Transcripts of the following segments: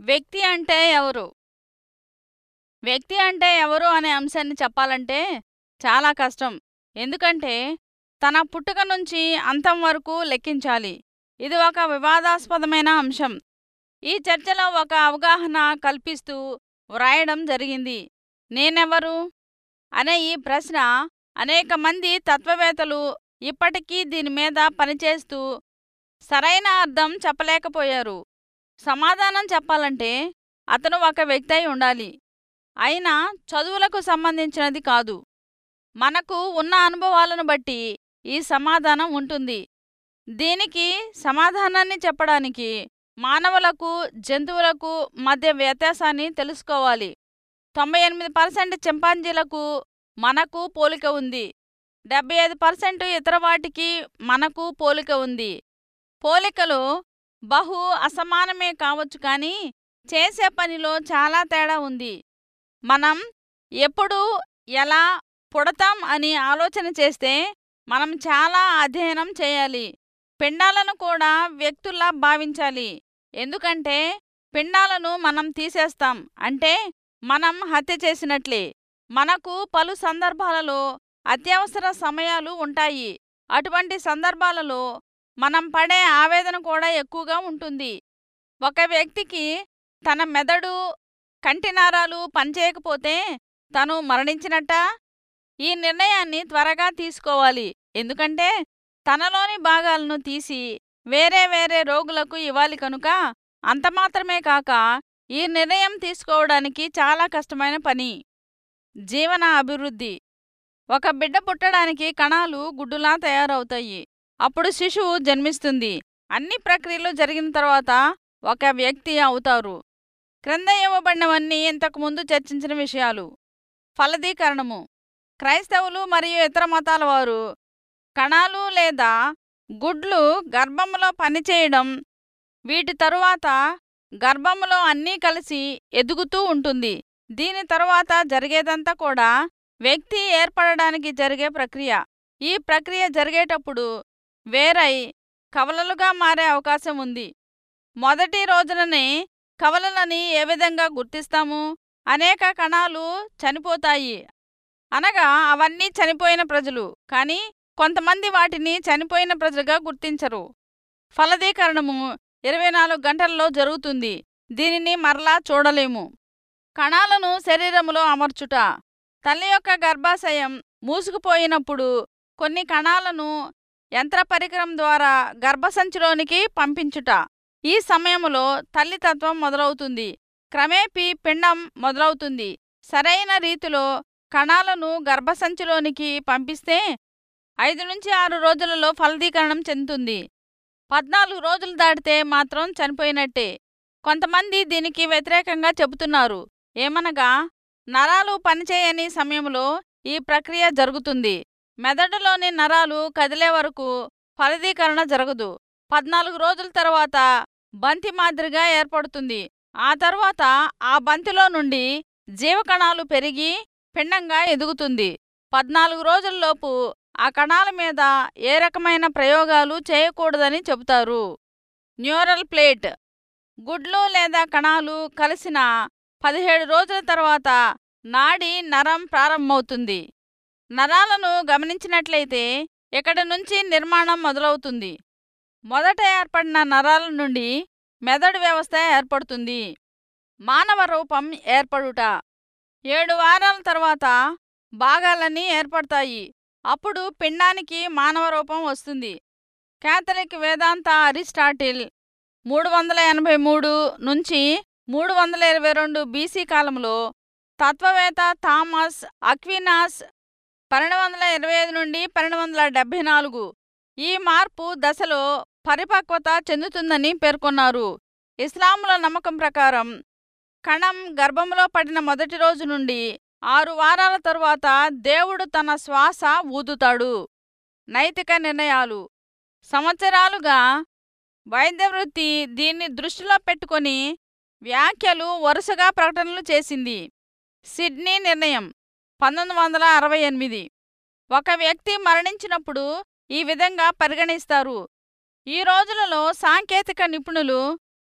వ్యక్తి అంటే ఎవరు వ్యక్తి అంటే ఎవరు అనే అంశాన్ని చెప్పాలంటే చాలా కష్టం ఎందుకంటే తన పుట్టుక నుంచి అంతం వరకు లెక్కించాలి ఇది ఒక వివాదాస్పదమైన అంశం ఈ చర్చలో ఒక అవగాహన కల్పిస్తూ వ్రాయడం జరిగింది నేనెవరు అనే ఈ ప్రశ్న అనేక మంది తత్వవేత్తలు ఇప్పటికీ దీని మీద పనిచేస్తూ సరైన అర్థం చెప్పలేకపోయారు సమాధానం చెప్పాలంటే అతను ఒక వ్యక్తి అయి ఉండాలి అయినా చదువులకు సంబంధించినది కాదు మనకు ఉన్న అనుభవాలను బట్టి ఈ సమాధానం ఉంటుంది దీనికి సమాధానాన్ని చెప్పడానికి మానవులకు జంతువులకు మధ్య వ్యత్యాసాన్ని తెలుసుకోవాలి తొంభై ఎనిమిది పర్సెంట్ చింపాంజీలకు మనకు పోలిక ఉంది డెబ్బై ఐదు పర్సెంట్ ఇతర వాటికి మనకు పోలిక ఉంది పోలికలు బహు అసమానమే కావచ్చు కానీ చేసే పనిలో చాలా తేడా ఉంది మనం ఎప్పుడు ఎలా పుడతాం అని ఆలోచన చేస్తే మనం చాలా అధ్యయనం చేయాలి పిండాలను కూడా వ్యక్తుల్లా భావించాలి ఎందుకంటే పిండాలను మనం తీసేస్తాం అంటే మనం హత్య చేసినట్లే మనకు పలు సందర్భాలలో అత్యవసర సమయాలు ఉంటాయి అటువంటి సందర్భాలలో మనం పడే ఆవేదన కూడా ఎక్కువగా ఉంటుంది ఒక వ్యక్తికి తన మెదడు కంటినారాలు పనిచేయకపోతే తను మరణించినట్ట ఈ నిర్ణయాన్ని త్వరగా తీసుకోవాలి ఎందుకంటే తనలోని భాగాలను తీసి వేరే వేరే రోగులకు ఇవ్వాలి కనుక అంతమాత్రమే కాక ఈ నిర్ణయం తీసుకోవడానికి చాలా కష్టమైన పని జీవన అభివృద్ధి ఒక బిడ్డ పుట్టడానికి కణాలు గుడ్డులా తయారవుతాయి అప్పుడు శిశువు జన్మిస్తుంది అన్ని ప్రక్రియలు జరిగిన తర్వాత ఒక వ్యక్తి అవుతారు క్రింద ఇవ్వబడినవన్నీ ఇంతకుముందు చర్చించిన విషయాలు ఫలదీకరణము క్రైస్తవులు మరియు ఇతర మతాల వారు కణాలు లేదా గుడ్లు గర్భంలో పనిచేయడం వీటి తరువాత గర్భంలో అన్నీ కలిసి ఎదుగుతూ ఉంటుంది దీని తరువాత జరిగేదంతా కూడా వ్యక్తి ఏర్పడడానికి జరిగే ప్రక్రియ ఈ ప్రక్రియ జరిగేటప్పుడు వేరై కవలలుగా మారే అవకాశం ఉంది మొదటి రోజుననే కవలలని ఏ విధంగా గుర్తిస్తాము అనేక కణాలు చనిపోతాయి అనగా అవన్నీ చనిపోయిన ప్రజలు కానీ కొంతమంది వాటిని చనిపోయిన ప్రజలుగా గుర్తించరు ఫలదీకరణము ఇరవై నాలుగు గంటల్లో జరుగుతుంది దీనిని మరలా చూడలేము కణాలను శరీరములో అమర్చుట తల్లి యొక్క గర్భాశయం మూసుకుపోయినప్పుడు కొన్ని కణాలను యంత్ర పరికరం ద్వారా గర్భసంచిలోనికి పంపించుట ఈ సమయములో తల్లితత్వం మొదలవుతుంది క్రమేపీ పిండం మొదలవుతుంది సరైన రీతిలో కణాలను గర్భసంచిలోనికి పంపిస్తే ఐదు నుంచి ఆరు రోజులలో ఫలదీకరణం చెందుతుంది పద్నాలుగు రోజులు దాటితే మాత్రం చనిపోయినట్టే కొంతమంది దీనికి వ్యతిరేకంగా చెబుతున్నారు ఏమనగా నరాలు పనిచేయని సమయంలో ఈ ప్రక్రియ జరుగుతుంది మెదడులోని నరాలు కదిలే వరకు ఫలదీకరణ జరగదు పద్నాలుగు రోజుల తర్వాత బంతి మాదిరిగా ఏర్పడుతుంది ఆ తర్వాత ఆ బంతిలో నుండి జీవకణాలు పెరిగి పిండంగా ఎదుగుతుంది పద్నాలుగు రోజుల్లోపు ఆ కణాల మీద ఏ రకమైన ప్రయోగాలు చేయకూడదని చెబుతారు న్యూరల్ ప్లేట్ గుడ్లు లేదా కణాలు కలిసిన పదిహేడు రోజుల తర్వాత నాడి నరం ప్రారంభమవుతుంది నరాలను గమనించినట్లయితే ఇక్కడి నుంచి నిర్మాణం మొదలవుతుంది మొదట ఏర్పడిన నరాల నుండి మెదడు వ్యవస్థ ఏర్పడుతుంది మానవ రూపం ఏర్పడుట ఏడు వారాల తర్వాత భాగాలన్నీ ఏర్పడతాయి అప్పుడు పిండానికి మానవ రూపం వస్తుంది కేథలిక్ వేదాంత అరిస్టాటిల్ మూడు వందల ఎనభై మూడు నుంచి మూడు వందల ఇరవై రెండు బీసీ కాలంలో తత్వవేత్త థామస్ అక్వినాస్ పన్నెండు వందల ఇరవై ఐదు నుండి పన్నెండు వందల డెబ్భై నాలుగు ఈ మార్పు దశలో పరిపక్వత చెందుతుందని పేర్కొన్నారు ఇస్లాముల నమ్మకం ప్రకారం కణం గర్భంలో పడిన మొదటి రోజు నుండి ఆరు వారాల తరువాత దేవుడు తన శ్వాస ఊదుతాడు నైతిక నిర్ణయాలు సంవత్సరాలుగా వైద్యవృత్తి దీన్ని దృష్టిలో పెట్టుకొని వ్యాఖ్యలు వరుసగా ప్రకటనలు చేసింది సిడ్నీ నిర్ణయం పంతొమ్మిది వందల అరవై ఎనిమిది ఒక వ్యక్తి మరణించినప్పుడు ఈ విధంగా పరిగణిస్తారు ఈ రోజులలో సాంకేతిక నిపుణులు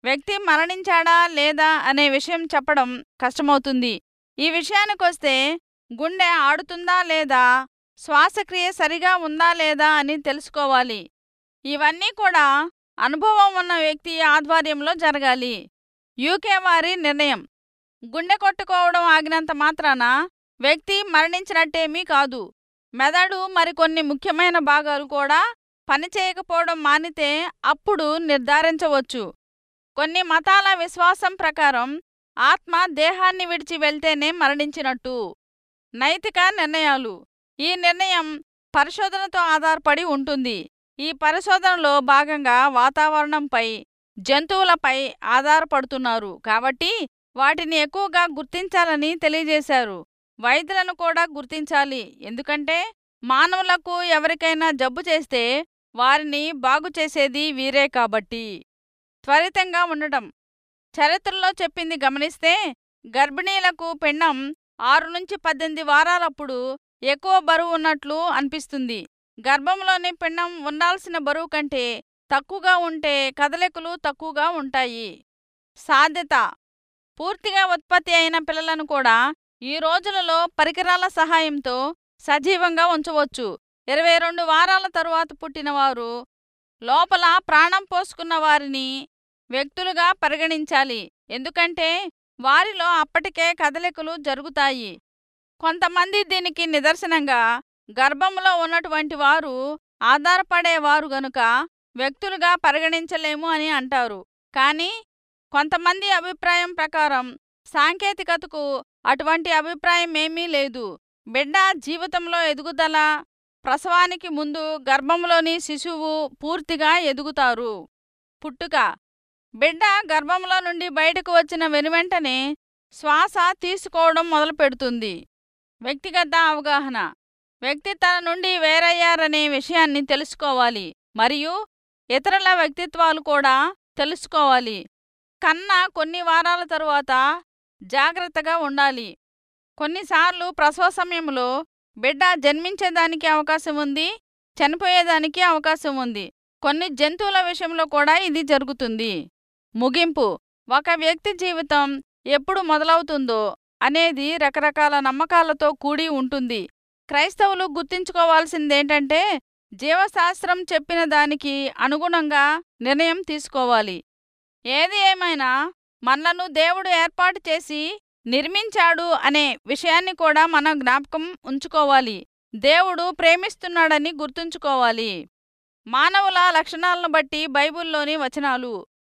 వ్యక్తి మరణించాడా లేదా అనే విషయం చెప్పడం కష్టమవుతుంది ఈ విషయానికొస్తే గుండె ఆడుతుందా లేదా శ్వాసక్రియ సరిగా ఉందా లేదా అని తెలుసుకోవాలి ఇవన్నీ కూడా అనుభవం ఉన్న వ్యక్తి ఆధ్వర్యంలో జరగాలి యూకే వారి నిర్ణయం గుండె కొట్టుకోవడం ఆగినంత మాత్రాన వ్యక్తి మరణించినట్టేమీ కాదు మెదడు మరికొన్ని ముఖ్యమైన భాగాలు కూడా పనిచేయకపోవడం మానితే అప్పుడు నిర్ధారించవచ్చు కొన్ని మతాల విశ్వాసం ప్రకారం ఆత్మ దేహాన్ని విడిచి వెళ్తేనే మరణించినట్టు నైతిక నిర్ణయాలు ఈ నిర్ణయం పరిశోధనతో ఆధారపడి ఉంటుంది ఈ పరిశోధనలో భాగంగా వాతావరణంపై జంతువులపై ఆధారపడుతున్నారు కాబట్టి వాటిని ఎక్కువగా గుర్తించాలని తెలియజేశారు వైద్యులను కూడా గుర్తించాలి ఎందుకంటే మానవులకు ఎవరికైనా జబ్బు చేస్తే వారిని బాగు చేసేది వీరే కాబట్టి త్వరితంగా ఉండటం చరిత్రలో చెప్పింది గమనిస్తే గర్భిణీలకు పిండం ఆరు నుంచి పద్దెనిమిది వారాలప్పుడు ఎక్కువ బరువు ఉన్నట్లు అనిపిస్తుంది గర్భంలోని పిండం ఉండాల్సిన బరువు కంటే తక్కువగా ఉంటే కదలికలు తక్కువగా ఉంటాయి సాధ్యత పూర్తిగా ఉత్పత్తి అయిన పిల్లలను కూడా ఈ రోజులలో పరికరాల సహాయంతో సజీవంగా ఉంచవచ్చు ఇరవై రెండు వారాల తరువాత పుట్టినవారు లోపల ప్రాణం పోసుకున్న వారిని వ్యక్తులుగా పరిగణించాలి ఎందుకంటే వారిలో అప్పటికే కదలికలు జరుగుతాయి కొంతమంది దీనికి నిదర్శనంగా గర్భంలో ఉన్నటువంటి వారు ఆధారపడేవారు గనుక వ్యక్తులుగా పరిగణించలేము అని అంటారు కానీ కొంతమంది అభిప్రాయం ప్రకారం సాంకేతికతకు అటువంటి అభిప్రాయం ఏమీ లేదు బిడ్డ జీవితంలో ఎదుగుదల ప్రసవానికి ముందు గర్భంలోని శిశువు పూర్తిగా ఎదుగుతారు పుట్టుక బిడ్డ గర్భంలో నుండి బయటకు వచ్చిన వెనువెంటనే శ్వాస తీసుకోవడం మొదలుపెడుతుంది వ్యక్తిగత అవగాహన వ్యక్తి తన నుండి వేరయ్యారనే విషయాన్ని తెలుసుకోవాలి మరియు ఇతరుల వ్యక్తిత్వాలు కూడా తెలుసుకోవాలి కన్న కొన్ని వారాల తరువాత జాగ్రత్తగా ఉండాలి కొన్నిసార్లు ప్రసవ సమయంలో బిడ్డ జన్మించేదానికి అవకాశం ఉంది చనిపోయేదానికి అవకాశం ఉంది కొన్ని జంతువుల విషయంలో కూడా ఇది జరుగుతుంది ముగింపు ఒక వ్యక్తి జీవితం ఎప్పుడు మొదలవుతుందో అనేది రకరకాల నమ్మకాలతో కూడి ఉంటుంది క్రైస్తవులు గుర్తుంచుకోవాల్సిందేంటంటే జీవశాస్త్రం చెప్పిన దానికి అనుగుణంగా నిర్ణయం తీసుకోవాలి ఏది ఏమైనా మనలను దేవుడు ఏర్పాటు చేసి నిర్మించాడు అనే విషయాన్ని కూడా మనం జ్ఞాపకం ఉంచుకోవాలి దేవుడు ప్రేమిస్తున్నాడని గుర్తుంచుకోవాలి మానవుల లక్షణాలను బట్టి బైబిల్లోని వచనాలు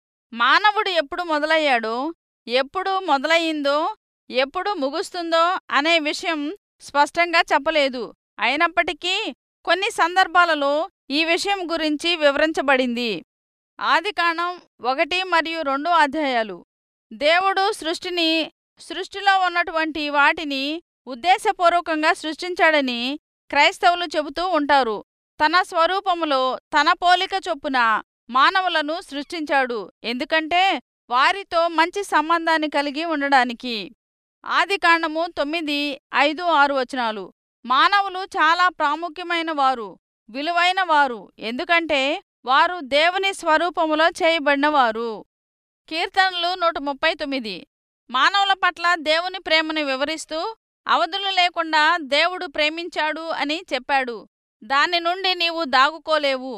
మానవుడు ఎప్పుడు మొదలయ్యాడో ఎప్పుడు మొదలయ్యిందో ఎప్పుడు ముగుస్తుందో అనే విషయం స్పష్టంగా చెప్పలేదు అయినప్పటికీ కొన్ని సందర్భాలలో ఈ విషయం గురించి వివరించబడింది ఆదికాండం ఒకటి మరియు రెండు అధ్యాయాలు దేవుడు సృష్టిని సృష్టిలో ఉన్నటువంటి వాటిని ఉద్దేశపూర్వకంగా సృష్టించాడని క్రైస్తవులు చెబుతూ ఉంటారు తన స్వరూపములో తన పోలిక చొప్పున మానవులను సృష్టించాడు ఎందుకంటే వారితో మంచి సంబంధాన్ని కలిగి ఉండడానికి ఆదికాండము తొమ్మిది ఐదు ఆరు వచనాలు మానవులు చాలా ప్రాముఖ్యమైన వారు విలువైన వారు ఎందుకంటే వారు దేవుని స్వరూపములో చేయబడినవారు కీర్తనలు నూట ముప్పై తొమ్మిది మానవుల పట్ల దేవుని ప్రేమను వివరిస్తూ అవధులు లేకుండా దేవుడు ప్రేమించాడు అని చెప్పాడు దాని నుండి నీవు దాగుకోలేవు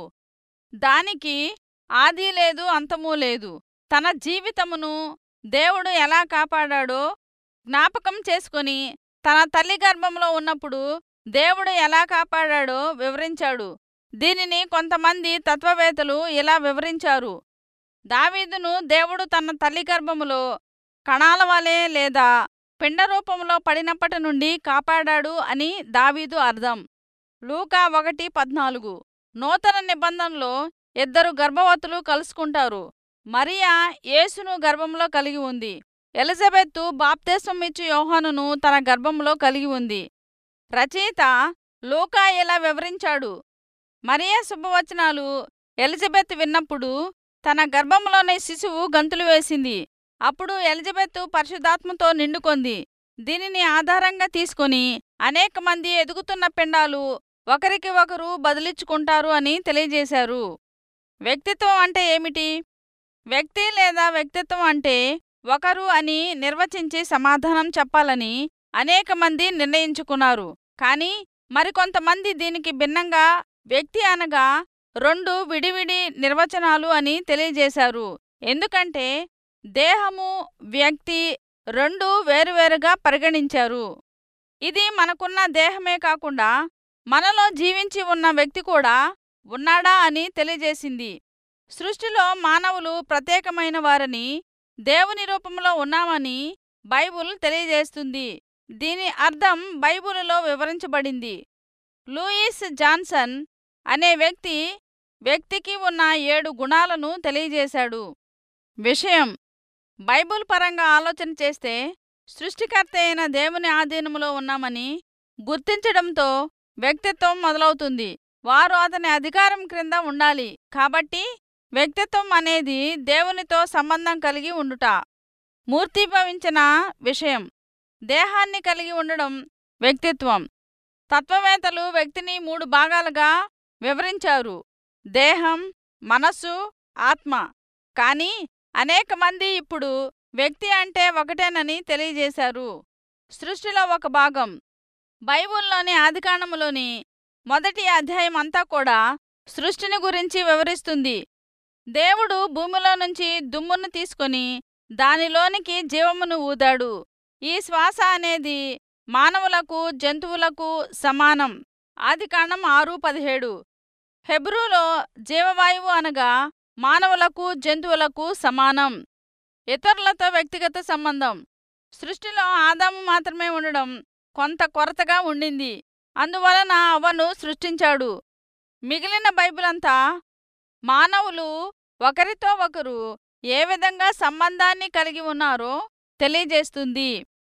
దానికి ఆది లేదు అంతమూ లేదు తన జీవితమును దేవుడు ఎలా కాపాడాడో జ్ఞాపకం చేసుకుని తన తల్లి గర్భంలో ఉన్నప్పుడు దేవుడు ఎలా కాపాడాడో వివరించాడు దీనిని కొంతమంది తత్వవేత్తలు ఇలా వివరించారు దావీదును దేవుడు తన తల్లి గర్భములో కణాల వలె లేదా పిండ రూపంలో పడినప్పటి నుండి కాపాడాడు అని దావీదు అర్థం లూకా ఒకటి పద్నాలుగు నూతన నిబంధనలో ఇద్దరు గర్భవతులు కలుసుకుంటారు మరియా యేసును గర్భంలో కలిగి ఉంది ఎలిజబెత్తు బాప్తేశం ఇచ్చు యోహానును తన గర్భంలో కలిగి ఉంది రచయిత లూకా ఇలా వివరించాడు మరియా శుభవచనాలు ఎలిజబెత్ విన్నప్పుడు తన గర్భంలోని శిశువు గంతులు వేసింది అప్పుడు ఎలిజబెత్ పరిశుధాత్మతో నిండుకొంది దీనిని ఆధారంగా తీసుకుని అనేక మంది ఎదుగుతున్న పిండాలు ఒకరికి ఒకరు బదిలించుకుంటారు అని తెలియజేశారు వ్యక్తిత్వం అంటే ఏమిటి వ్యక్తి లేదా వ్యక్తిత్వం అంటే ఒకరు అని నిర్వచించి సమాధానం చెప్పాలని అనేక మంది నిర్ణయించుకున్నారు కానీ మరికొంతమంది దీనికి భిన్నంగా వ్యక్తి అనగా రెండు విడివిడి నిర్వచనాలు అని తెలియజేశారు ఎందుకంటే దేహము వ్యక్తి రెండు వేరువేరుగా పరిగణించారు ఇది మనకున్న దేహమే కాకుండా మనలో జీవించి ఉన్న వ్యక్తి కూడా ఉన్నాడా అని తెలియజేసింది సృష్టిలో మానవులు ప్రత్యేకమైన వారని దేవుని రూపంలో ఉన్నామని బైబుల్ తెలియజేస్తుంది దీని అర్థం బైబులులో వివరించబడింది లూయిస్ జాన్సన్ అనే వ్యక్తి వ్యక్తికి ఉన్న ఏడు గుణాలను తెలియజేశాడు విషయం బైబుల్ పరంగా ఆలోచన చేస్తే సృష్టికర్త అయిన దేవుని ఆధీనములో ఉన్నామని గుర్తించడంతో వ్యక్తిత్వం మొదలవుతుంది వారు అతని అధికారం క్రింద ఉండాలి కాబట్టి వ్యక్తిత్వం అనేది దేవునితో సంబంధం కలిగి ఉండుట మూర్తిభవించిన విషయం దేహాన్ని కలిగి ఉండడం వ్యక్తిత్వం తత్వవేత్తలు వ్యక్తిని మూడు భాగాలుగా వివరించారు దేహం మనస్సు ఆత్మ కానీ అనేక మంది ఇప్పుడు వ్యక్తి అంటే ఒకటేనని తెలియజేశారు సృష్టిలో ఒక భాగం బైబుల్లోని ఆదికాండములోని మొదటి అధ్యాయం అంతా కూడా సృష్టిని గురించి వివరిస్తుంది దేవుడు భూమిలో నుంచి దుమ్మును తీసుకొని దానిలోనికి జీవమును ఊదాడు ఈ శ్వాస అనేది మానవులకు జంతువులకు సమానం ఆదికాండం ఆరు పదిహేడు హెబ్రూలో జీవవాయువు అనగా మానవులకు జంతువులకు సమానం ఇతరులతో వ్యక్తిగత సంబంధం సృష్టిలో ఆదాము మాత్రమే ఉండడం కొంత కొరతగా ఉండింది అందువలన అవను సృష్టించాడు మిగిలిన బైబిలంతా మానవులు ఒకరితో ఒకరు ఏ విధంగా సంబంధాన్ని కలిగి ఉన్నారో తెలియజేస్తుంది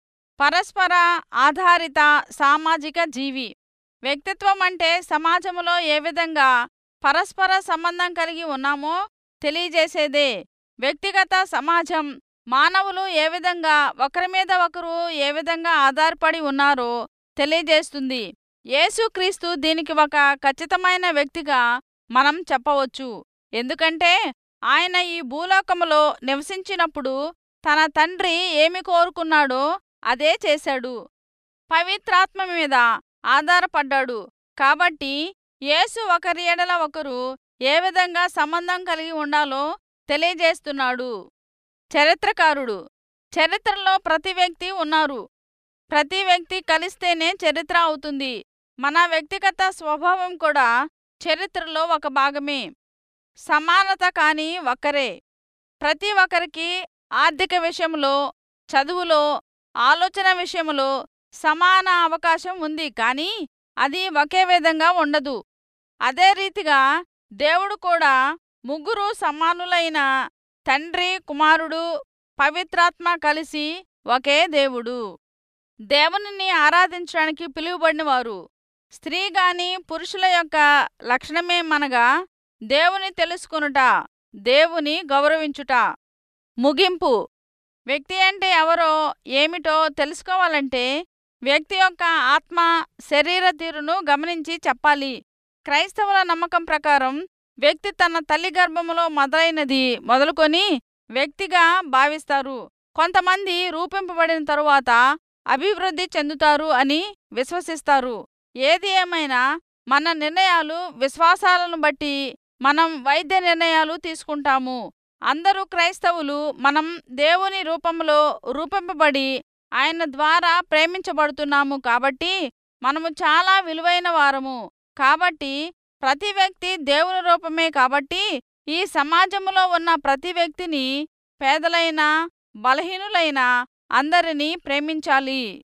పరస్పర ఆధారిత సామాజిక జీవి వ్యక్తిత్వం అంటే సమాజంలో ఏ విధంగా పరస్పర సంబంధం కలిగి ఉన్నామో తెలియజేసేదే వ్యక్తిగత సమాజం మానవులు ఏ విధంగా ఒకరి మీద ఒకరు ఏ విధంగా ఆధారపడి ఉన్నారో తెలియజేస్తుంది యేసుక్రీస్తు దీనికి ఒక ఖచ్చితమైన వ్యక్తిగా మనం చెప్పవచ్చు ఎందుకంటే ఆయన ఈ భూలోకములో నివసించినప్పుడు తన తండ్రి ఏమి కోరుకున్నాడో అదే చేశాడు పవిత్రాత్మ మీద ఆధారపడ్డాడు కాబట్టి యేసు ఒకరి ఎడల ఒకరు ఏ విధంగా సంబంధం కలిగి ఉండాలో తెలియజేస్తున్నాడు చరిత్రకారుడు చరిత్రలో ప్రతి వ్యక్తి ఉన్నారు ప్రతి వ్యక్తి కలిస్తేనే చరిత్ర అవుతుంది మన వ్యక్తిగత స్వభావం కూడా చరిత్రలో ఒక భాగమే సమానత కాని ఒక్కరే ప్రతి ఒక్కరికి ఆర్థిక విషయంలో చదువులో ఆలోచన విషయంలో సమాన అవకాశం ఉంది కానీ అది ఒకే విధంగా ఉండదు అదే రీతిగా దేవుడు కూడా ముగ్గురు సమానులైన తండ్రి కుమారుడు పవిత్రాత్మ కలిసి ఒకే దేవుడు దేవునిని ఆరాధించడానికి పిలువబడినవారు స్త్రీ గాని పురుషుల యొక్క లక్షణమేమనగా దేవుని తెలుసుకొనుట దేవుని గౌరవించుట ముగింపు వ్యక్తి అంటే ఎవరో ఏమిటో తెలుసుకోవాలంటే వ్యక్తి యొక్క ఆత్మ శరీర తీరును గమనించి చెప్పాలి క్రైస్తవుల నమ్మకం ప్రకారం వ్యక్తి తన తల్లి గర్భములో మొదలైనది మొదలుకొని వ్యక్తిగా భావిస్తారు కొంతమంది రూపింపబడిన తరువాత అభివృద్ధి చెందుతారు అని విశ్వసిస్తారు ఏది ఏమైనా మన నిర్ణయాలు విశ్వాసాలను బట్టి మనం వైద్య నిర్ణయాలు తీసుకుంటాము అందరూ క్రైస్తవులు మనం దేవుని రూపంలో రూపింపబడి ఆయన ద్వారా ప్రేమించబడుతున్నాము కాబట్టి మనము చాలా విలువైన వారము కాబట్టి ప్రతి వ్యక్తి దేవుని రూపమే కాబట్టి ఈ సమాజంలో ఉన్న ప్రతి వ్యక్తిని పేదలైన బలహీనులైన అందరినీ ప్రేమించాలి